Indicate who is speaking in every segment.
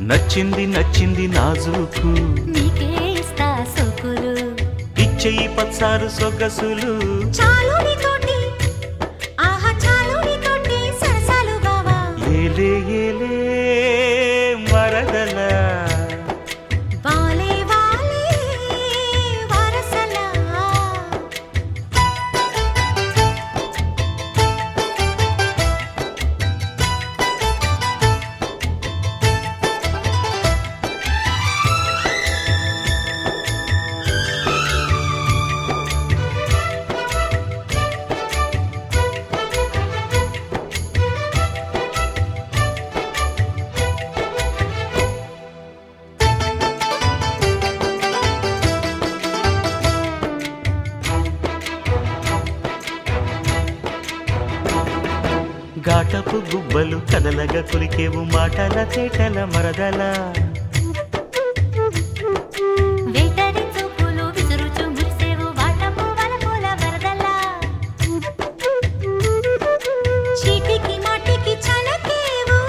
Speaker 1: నచ్చింది నచ్చింది నాజూకు
Speaker 2: నీకే ఇస్తా సోకులు
Speaker 1: ఇచ్చేయి పచ్చారు సొగసులు
Speaker 2: చాలు నీతోటి ఆహా చాలు నీతోటి సరసాలు బావా
Speaker 1: ఏలే ఏలే మరదల
Speaker 2: వాలే వాలే వరసలా
Speaker 1: ఘాటపు గుబ్బలు కదలగా కులికేవు మాటల తేటల మరదల
Speaker 2: వేటరి చూపులు విసురుచు మురిసేవు వాటపు వలపుల వరదలా చీటికి మాటికి చలకేవు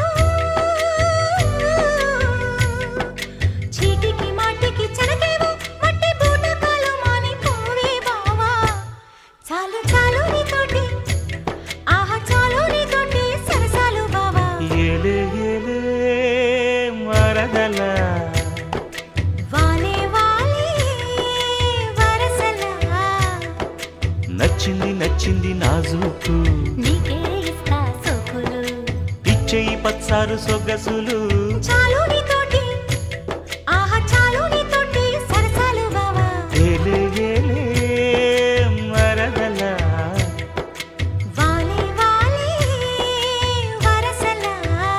Speaker 2: చీటికి మాటికి చలకేవు మట్టి బూటకాలు మాని పోవే బావా చాలు చాలు నీతోటి ఆహా చాలు నీతోటి సరసాలు బావా
Speaker 1: ఏలే ఏలే మరదల
Speaker 2: వాలే వాలే వరసలా
Speaker 1: నచ్చింది నచ్చింది నాజూకు
Speaker 2: నీకే ఇస్తా సోకులు
Speaker 1: ఇచ్చేయి పచ్చారు సొగసులు
Speaker 2: చాలు నీతోటి ఆహా చాలు నీతోటి సరసాలు బావా
Speaker 1: ఏలే ఏలే మరదల
Speaker 2: వాలే వాలే వరసలా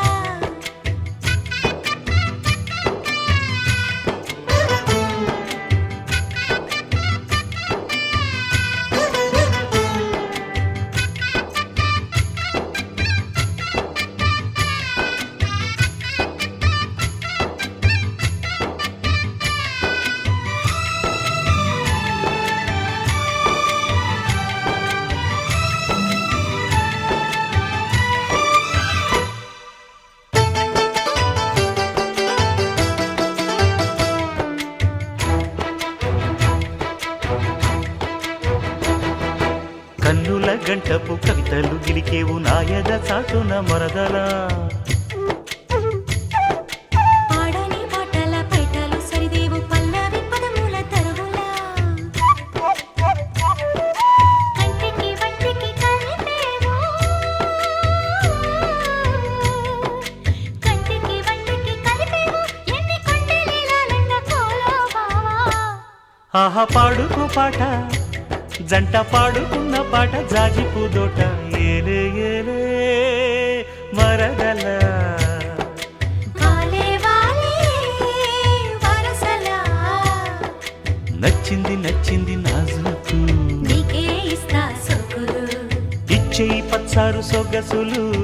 Speaker 1: కన్నుల గంటపు కవితలు గిలికేవు నాయద చాటున మరదలా
Speaker 2: పాడని పాటల పైటలు సరిదేవు పల్లవి పదముల తరువులా కంటికి వంటికి కలిపేవు కంటికి వంటికి కలిపేవు ఎన్ని కొండలీలాలంట కోలో బావా
Speaker 1: ఆహా పాడుకు పాట జంట పాడుకున్న పాట జాజిపు దోట ఏలే ఏలే మరదల
Speaker 2: వాలే వాలే వరసలా
Speaker 1: నచ్చింది నచ్చింది నాజుకు
Speaker 2: నీకే ఇస్తా సోకులు
Speaker 1: ఇచ్చేయి పచ్చారు సొగసులు